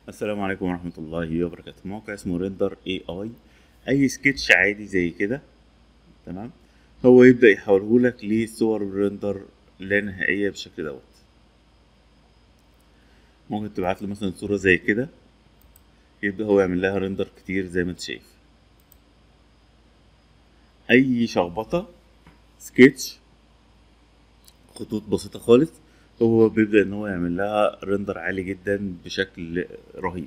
السلام عليكم ورحمة الله وبركاته موقع اسمه ريندر اي اي اي سكتش عادي زي كده تمام هو يبدأ يحولهولك لصور ريندر لا نهائية بالشكل دوت ممكن تبعت له مثلا صورة زي كده يبدأ هو يعمل لها ريندر كتير زي ما انت شايف اي شخبطة سكتش خطوط بسيطة خالص هو بيبدأ ان هو يعمل لها ريندر عالي جدا بشكل رهيب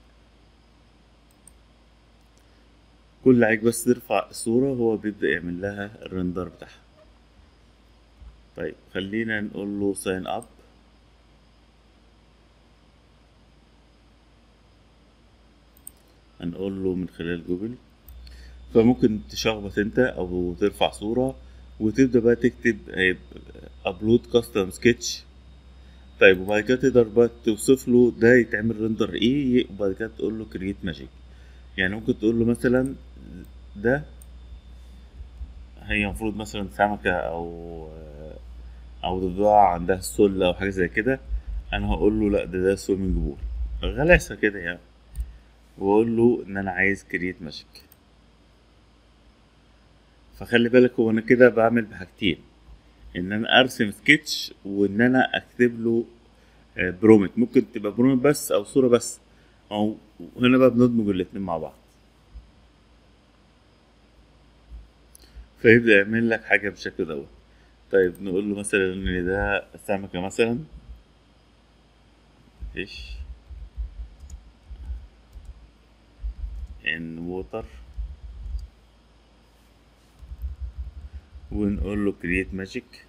كل اللي عليك بس ترفع الصورة هو بيبدأ يعمل لها الريندر بتاعها طيب خلينا نقول له ساين اب هنقول له من خلال جوجل فممكن تشخبط انت او ترفع صورة وتبدأ بقى تكتب ابلود كاستم سكتش طيب وبعد كده تقدر بقى توصف له ده يتعمل ريندر ايه وبعد كده تقول له كرييت ماجيك يعني ممكن تقول له مثلا ده هي المفروض مثلا سمكة او او ضفدع عندها سلة او حاجة زي كده انا هقول له لا ده ده سويمنج بول غلاسة كده يعني واقول له ان انا عايز كرييت ماجيك فخلي بالك هو انا كده بعمل بحاجتين ان انا ارسم سكتش وان انا اكتب له برومت ممكن تبقى برومت بس او صوره بس او هنا بقى بندمج الاتنين مع بعض فيبدا يعمل لك حاجه بالشكل دوت طيب نقول له مثلا ان ده سمكه مثلا فيش ان ووتر ونقول له كرييت ماجيك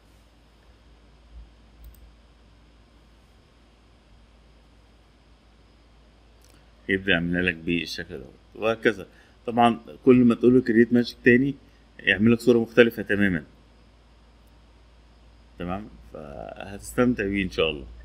يبدأ يعملها لك بالشكل دوت وهكذا طبعا كل ما تقول له كرييت ماجيك تاني يعمل لك صورة مختلفة تماما تمام فهتستمتع بيه ان شاء الله